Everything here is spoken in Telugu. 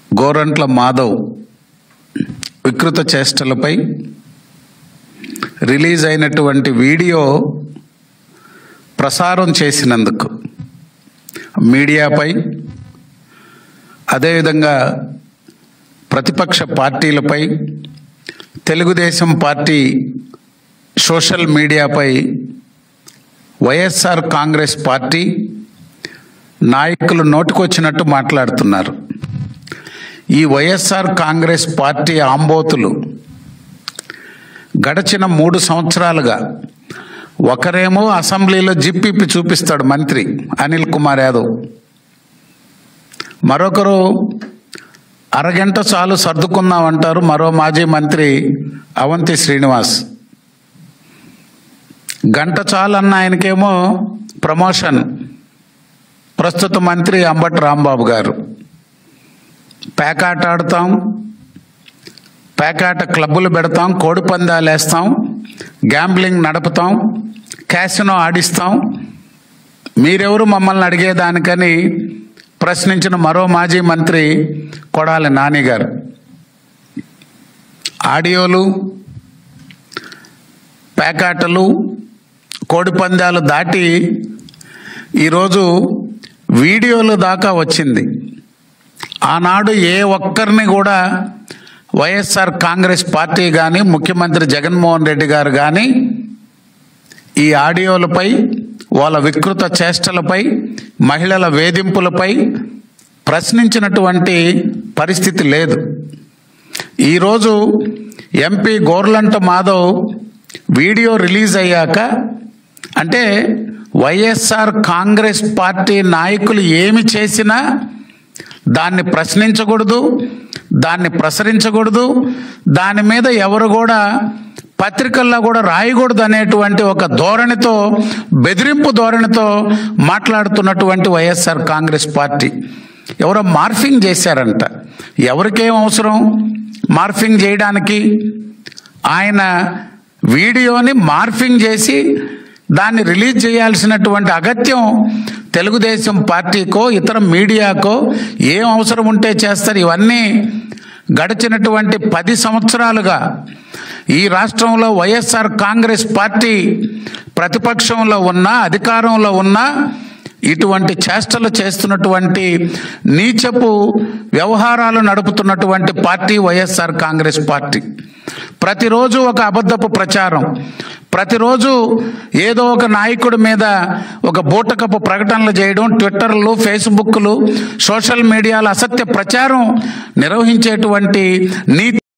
గోరంట్ల మాధవ్ వికృత చేష్టలపై రిలీజ్ అయినటువంటి వీడియో ప్రసారం చేసినందుకు మీడియాపై అదేవిధంగా ప్రతిపక్ష పార్టీలపై తెలుగుదేశం పార్టీ సోషల్ మీడియాపై వైఎస్ఆర్ కాంగ్రెస్ పార్టీ నాయకులు నోటికొచ్చినట్టు మాట్లాడుతున్నారు ఈ వైఎస్ఆర్ కాంగ్రెస్ పార్టీ ఆంబోతులు గడచిన మూడు సంవత్సరాలుగా ఒకరేమో అసెంబ్లీలో జిప్పిప్పి చూపిస్తాడు మంత్రి అనిల్ కుమార్ యాదవ్ మరొకరు అరగంట చాలు సర్దుకుందామంటారు మరో మాజీ మంత్రి అవంతి శ్రీనివాస్ గంట చాలు అన్న ఆయనకేమో ప్రమోషన్ ప్రస్తుత మంత్రి అంబటి రాంబాబు గారు పేకాట ఆడతాం పేకాట క్లబ్బులు పెడతాం కోడి పందాలు వేస్తాం గ్యాంబ్లింగ్ నడుపుతాం క్యాసినో ఆడిస్తాం మీరెవరు మమ్మల్ని అడిగేదానికని ప్రశ్నించిన మరో మాజీ మంత్రి కొడాలి నాని గారు ఆడియోలు పేకాటలు కోడి పందాలు దాటి ఈరోజు వీడియోలు దాకా వచ్చింది ఆనాడు ఏ ఒక్కరిని కూడా వైఎస్ఆర్ కాంగ్రెస్ పార్టీ కానీ ముఖ్యమంత్రి జగన్మోహన్ రెడ్డి గారు కానీ ఈ ఆడియోలపై వాళ్ళ వికృత చేష్టలపై మహిళల వేధింపులపై ప్రశ్నించినటువంటి పరిస్థితి లేదు ఈరోజు MP Gorantla Madhav video release అయ్యాక అంటే వైఎస్ఆర్ కాంగ్రెస్ పార్టీ నాయకులు ఏమి చేసినా దాన్ని ప్రశ్నించకూడదు దాన్ని ప్రసరించకూడదు దాని మీద ఎవరు కూడా పత్రికల్లో కూడా రాయకూడదు అనేటువంటి ఒక ధోరణితో బెదిరింపు ధోరణితో మాట్లాడుతున్నటువంటి వైఎస్ఆర్ కాంగ్రెస్ పార్టీ ఎవరో మార్ఫింగ్ చేశారంట ఎవరికేం అవసరం మార్ఫింగ్ చేయడానికి ఆయన వీడియోని మార్ఫింగ్ చేసి దాన్ని రిలీజ్ చేయాల్సినటువంటి అగత్యం తెలుగుదేశం పార్టీకో ఇతర మీడియాకో ఏం అవసరం ఉంటే చేస్తారు ఇవన్నీ గడిచినటువంటి పది సంవత్సరాలుగా ఈ రాష్ట్రంలో వైఎస్ఆర్ కాంగ్రెస్ పార్టీ ప్రతిపక్షంలో ఉన్నా అధికారంలో ఉన్నా ఇటువంటి చేష్టలు చేస్తున్నటువంటి నీచపు వ్యవహారాలు నడుపుతున్నటువంటి పార్టీ వైఎస్ఆర్ కాంగ్రెస్ పార్టీ ప్రతిరోజు ఒక అబద్ధపు ప్రచారం ప్రతిరోజు ఏదో ఒక నాయకుడి మీద ఒక బూటకపు ప్రకటనలు చేయడం ట్విట్టర్లు ఫేస్బుక్లు సోషల్ మీడియాలో అసత్య ప్రచారం నిర్వహించేటువంటి నీతి